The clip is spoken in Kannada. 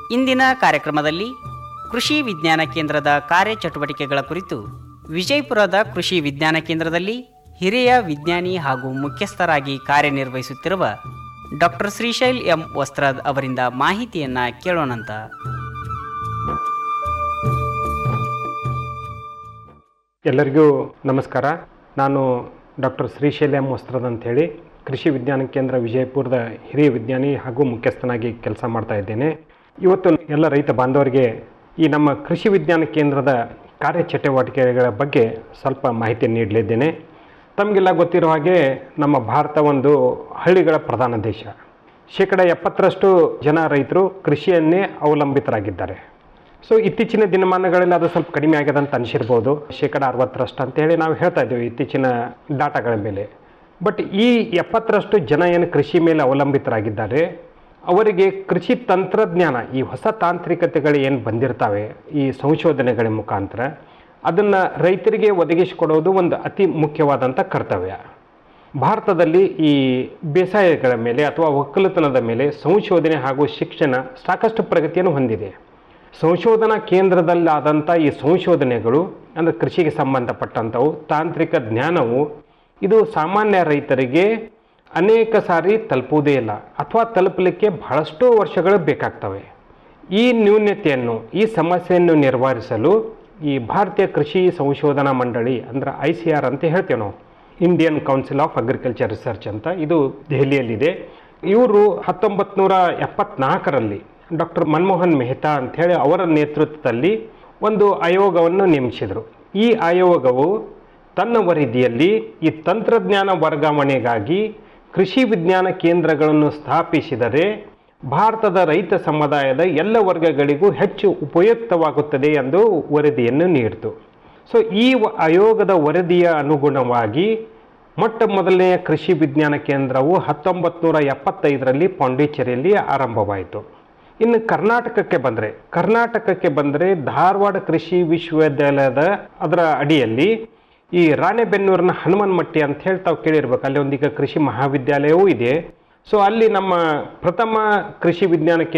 ಇಂದಿನ ಕಾರ್ಯಕ್ರಮದಲ್ಲಿ ಕೃಷಿ ವಿಜ್ಞಾನ ಕೇಂದ್ರದ ಕಾರ್ಯಚಟುವಟಿಕೆಗಳ ಕುರಿತು ವಿಜಯಪುರದ ಕೃಷಿ ವಿಜ್ಞಾನ ಕೇಂದ್ರದಲ್ಲಿ ಹಿರಿಯ ವಿಜ್ಞಾನಿ ಹಾಗೂ ಮುಖ್ಯಸ್ಥರಾಗಿ ಕಾರ್ಯನಿರ್ವಹಿಸುತ್ತಿರುವ ಡಾಕ್ಟರ್ ಶ್ರೀಶೈಲ್ ಎಂ ವಸ್ತ್ರದ್ ಅವರಿಂದ ಮಾಹಿತಿಯನ್ನ ಕೇಳೋಣಂತ ಎಲ್ಲರಿಗೂ ನಮಸ್ಕಾರ ನಾನು ಡಾಕ್ಟರ್ ಶ್ರೀಶೈಲ ಎಂ ವಸ್ತ್ರದ ಅಂತೇಳಿ ಕೃಷಿ ವಿಜ್ಞಾನ ಕೇಂದ್ರ ವಿಜಯಪುರದ ಹಿರಿಯ ವಿಜ್ಞಾನಿ ಹಾಗೂ ಮುಖ್ಯಸ್ಥನಾಗಿ ಕೆಲಸ ಮಾಡ್ತಾ ಇದ್ದೇನೆ ಇವತ್ತು ಎಲ್ಲ ರೈತ ಬಾಂಧವರಿಗೆ ಈ ನಮ್ಮ ಕೃಷಿ ವಿಜ್ಞಾನ ಕೇಂದ್ರದ ಕಾರ್ಯಚಟುವಟಿಕೆಗಳ ಬಗ್ಗೆ ಸ್ವಲ್ಪ ಮಾಹಿತಿ ನೀಡಲಿದ್ದೇನೆ ತಮಗೆಲ್ಲ ಗೊತ್ತಿರೋ ಹಾಗೆ ನಮ್ಮ ಭಾರತ ಒಂದು ಹಳ್ಳಿಗಳ ಪ್ರಧಾನ ದೇಶ ಶೇಕಡ ಎಪ್ಪತ್ತರಷ್ಟು ಜನ ರೈತರು ಕೃಷಿಯನ್ನೇ ಅವಲಂಬಿತರಾಗಿದ್ದಾರೆ ಸೊ ಇತ್ತೀಚಿನ ದಿನಮಾನಗಳಲ್ಲಿ ಅದು ಸ್ವಲ್ಪ ಕಡಿಮೆ ಆಗಿದೆ ಅಂತ ಅನಿಸಿರ್ಬೋದು ಶೇಕಡ ಅರವತ್ತರಷ್ಟು ಅಂತೇಳಿ ನಾವು ಹೇಳ್ತಾ ಇದ್ದೀವಿ ಇತ್ತೀಚಿನ ಡಾಟಾಗಳ ಮೇಲೆ ಬಟ್ ಈ ಎಪ್ಪತ್ತರಷ್ಟು ಜನ ಏನು ಕೃಷಿ ಮೇಲೆ ಅವಲಂಬಿತರಾಗಿದ್ದಾರೆ ಅವರಿಗೆ ಕೃಷಿ ತಂತ್ರಜ್ಞಾನ ಈ ಹೊಸ ತಾಂತ್ರಿಕತೆಗಳು ಏನು ಬಂದಿರ್ತವೆ ಈ ಸಂಶೋಧನೆಗಳ ಮುಖಾಂತರ ಅದನ್ನು ರೈತರಿಗೆ ಒದಗಿಸಿಕೊಡೋದು ಒಂದು ಅತಿ ಮುಖ್ಯವಾದಂಥ ಕರ್ತವ್ಯ ಭಾರತದಲ್ಲಿ ಈ ಬೇಸಾಯಗಳ ಮೇಲೆ ಅಥವಾ ಒಕ್ಕಲುತನದ ಮೇಲೆ ಸಂಶೋಧನೆ ಹಾಗೂ ಶಿಕ್ಷಣ ಸಾಕಷ್ಟು ಪ್ರಗತಿಯನ್ನು ಹೊಂದಿದೆ ಸಂಶೋಧನಾ ಕೇಂದ್ರದಲ್ಲಾದಂಥ ಈ ಸಂಶೋಧನೆಗಳು ಅಂದರೆ ಕೃಷಿಗೆ ಸಂಬಂಧಪಟ್ಟಂಥವು ತಾಂತ್ರಿಕ ಜ್ಞಾನವು ಇದು ಸಾಮಾನ್ಯ ರೈತರಿಗೆ ಅನೇಕ ಸಾರಿ ತಲುಪುವುದೇ ಇಲ್ಲ ಅಥವಾ ತಲುಪಲಿಕ್ಕೆ ಬಹಳಷ್ಟು ವರ್ಷಗಳು ಬೇಕಾಗ್ತವೆ ಈ ನ್ಯೂನ್ಯತೆಯನ್ನು ಈ ಸಮಸ್ಯೆಯನ್ನು ನಿರ್ವಹಿಸಲು ಈ ಭಾರತೀಯ ಕೃಷಿ ಸಂಶೋಧನಾ ಮಂಡಳಿ ಅಂದ್ರೆ ಐ ಸಿ ಆರ್ ಅಂತ ಹೇಳ್ತೇವೆ ನಾವು Indian Council of Agriculture Research ಅಂತ ಇದು ದೆಹಲಿಯಲ್ಲಿದೆ ಇವರು ಹತ್ತೊಂಬತ್ತು ನೂರ ಎಪ್ಪತ್ನಾಲ್ಕರಲ್ಲಿ ಡಾಕ್ಟರ್ ಮನಮೋಹನ್ ಮೆಹ್ತಾ ಅಂಥೇಳಿ ಅವರ ನೇತೃತ್ವದಲ್ಲಿ ಒಂದು ಆಯೋಗವನ್ನು ನೇಮಿಸಿದರು ಈ ಆಯೋಗವು ತನ್ನ ವರದಿಯಲ್ಲಿ ಈ ತಂತ್ರಜ್ಞಾನ ವರ್ಗಾವಣೆಗಾಗಿ ಕೃಷಿ ವಿಜ್ಞಾನ ಕೇಂದ್ರಗಳನ್ನು ಸ್ಥಾಪಿಸಿದರೆ ಭಾರತದ ರೈತ ಸಮುದಾಯದ ಎಲ್ಲ ವರ್ಗಗಳಿಗೂ ಹೆಚ್ಚು ಉಪಯುಕ್ತವಾಗುತ್ತದೆ ಎಂದು ವರದಿಯನ್ನು ನೀಡಿತು ಸೊ ಈ ವ- ಆಯೋಗದ ವರದಿಯ ಅನುಗುಣವಾಗಿ ಮೊಟ್ಟ ಮೊದಲನೆಯ ಕೃಷಿ ವಿಜ್ಞಾನ ಕೇಂದ್ರವು ಹತ್ತೊಂಬತ್ತು ನೂರ ಎಪ್ಪತ್ತೈದರಲ್ಲಿ ಪಾಂಡಿಚೇರಿಯಲ್ಲಿ ಆರಂಭವಾಯಿತು ಇನ್ನು ಕರ್ನಾಟಕಕ್ಕೆ ಬಂದರೆ ಕರ್ನಾಟಕಕ್ಕೆ ಬಂದರೆ ಧಾರವಾಡ ಕೃಷಿ ವಿಶ್ವವಿದ್ಯಾಲಯದ ಅದರ ಅಡಿಯಲ್ಲಿ ಈ ರಾಣೆಬೆನ್ನೂರಿನ ಹನುಮನ್ಮಟ್ಟಿ ಅಂತ ಹೇಳಿ ತಾವು ಕೇಳಿರ್ಬೇಕು ಅಲ್ಲಿ ಒಂದೀಗ ಕೃಷಿ ಮಹಾವಿದ್ಯಾಲಯವೂ ಇದೆ ಸೊ ಅಲ್ಲಿ ನಮ್ಮ ಪ್ರಥಮ ಕೃಷಿ ವಿಜ್ಞಾನ ಕೇಂದ್ರ